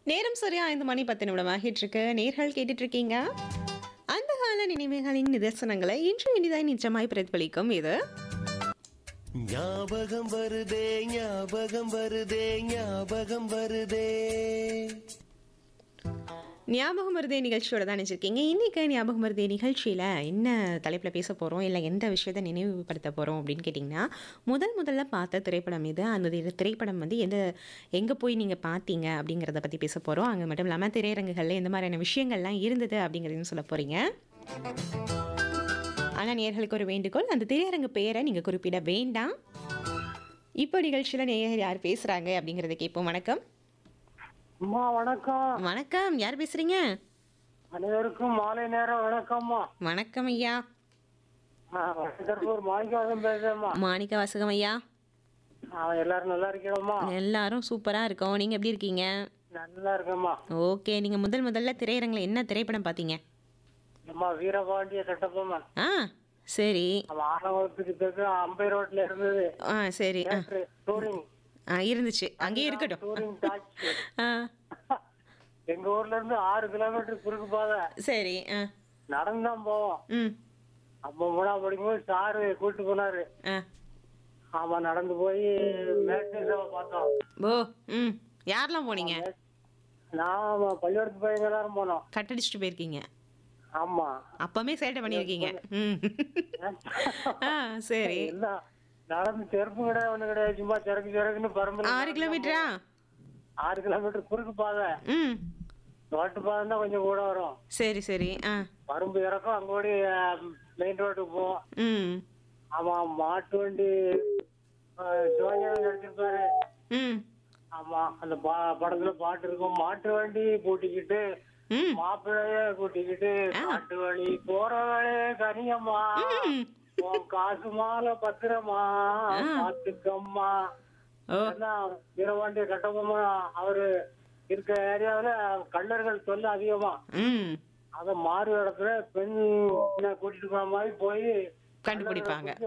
நேரம் சரியா ஐந்து மணி பத்து நிமிடம் ஆகிட்டு இருக்கு நேர்கள் கேட்டுட்டு இருக்கீங்க அந்த கால நினைவுகளின் நிதர்சனங்களை இன்று இனிதாய் நிச்சயமாய் பிரதிபலிக்கும் இது ஞாபகம் வருதே ஞாபகம் வருதே ஞாபகம் வருதே ஞாபகம் வருதே நிகழ்ச்சியோட தான் நினைச்சிருக்கீங்க இன்னைக்கு ஞாபகம் வருதே நிகழ்ச்சியில் என்ன தலைப்பில் பேச போகிறோம் இல்லை எந்த விஷயத்தை நினைவுபடுத்த போகிறோம் அப்படின்னு கேட்டிங்கன்னா முதல் முதல்ல பார்த்த திரைப்படம் இது அந்த திரை- திரைப்படம் வந்து எந்த எங்கே போய் நீங்கள் பார்த்தீங்க அப்படிங்கிறத பற்றி பேச போகிறோம் அங்கே மட்டும் இல்லாமல் திரையரங்குகளில் எந்த மாதிரியான விஷயங்கள்லாம் இருந்தது அப்படிங்கிறதையும் சொல்ல போகிறீங்க ஆனால் நேர்களுக்கு ஒரு வேண்டுகோள் அந்த திரையரங்கு பெயரை நீங்கள் குறிப்பிட வேண்டாம் இப்போ நிகழ்ச்சியில் நேயர் யார் பேசுகிறாங்க அப்படிங்கிறத கேட்போம் வணக்கம் அம்மா வணக்கம் வணக்கம் யார் பேசுகிறீங்க அனைவருக்கும் மாலை நேரம் வணக்கம்மா வணக்கம் ஐயா வடக்கற்பூர் மாணிக்காசம் பேசுறேம்மா மாணிக்க வாசகம் ஐயா அவன் எல்லாரும் நல்லா இருக்கணும்மா எல்லாரும் சூப்பராக இருக்கோம் நீங்கள் எப்படி இருக்கீங்க நல்லா இருக்கேம்மா ஓகே நீங்கள் முதல் முதல்ல திரையரங்கில் என்ன திரைப்படம் பார்த்தீங்க அம்மா வீரபாண்டிய கட்டப்பம்மா ஆ சரி அவன் ஆறாம் வகுப்புக்கு தெற்கு அம்பை ரோட்ல இருந்தது ஆ சரி ஆ டூரிங் ஆ இருந்துச்சு அங்கேயே இருக்கட்டும் டூரிங் டாக்ஸி ஆ எங்க ஊர்ல இருந்து ஆறு கிலோமீட்டர் குறுக்கு பாதை சரி ஆ நடந்துதான் போவோம் ம் அப்போ மூணாவது படிக்கும்போது சாரு கூட்டு போனாரு ஆ ஆமா நடந்து போய் மேட்னேஸாவை பார்த்தோம் ஓ ம் யாரெல்லாம் போனீங்க நான் பள்ளிக்கூடத்து பையங்க எல்லாரும் போனோம் கட்டடிச்சிட்டு போயிருக்கீங்க ஆமா அப்பமே சேட்டை பண்ணியிருக்கீங்க ம் ஆ சரி எல்லாம் நடந்து செருப்பு கிடையாது ஒண்ணு கிடையாது சும்மா சரக்கு சரக்குன்னு பரம்பரை ஆறு கிலோமீட்டரா ஆறு கிலோமீட்டர் குறுக்கு பாதை ம் ரோட்டு பாதை தான் கொஞ்சம் கூட வரும் சரி சரி ஆ பரும்பு இறக்கம் அங்க ஓடி மெயின் ரோட்டுக்கு போவோம் ம் ஆமா மாட்டு வண்டி ஜோதியாக நடிச்சிருப்பாரு ம் ஆமா அந்த பா- படத்துல பாட்டு இருக்கும் மாட்டு வண்டி பூட்டிக்கிட்டு ம் மாப்பிள்ளைய கூட்டிக்கிட்டு காட்டு வழி போற வழி கனியம்மா ம். உன் காசு மாலை பத்திரமா பாத்துக்கம்மா ஓ எல்லாம் வீரபாண்டிய கட்டபொம்மன் அவரு இருக்க ஏரியாவுல கள்ளர்கள் தொல்லை அதிகமா ம் அத மாறு இடத்துல பெண் கூட்டிட்டு போன மாதிரி போய் கண்டுபிடிப்பாங்க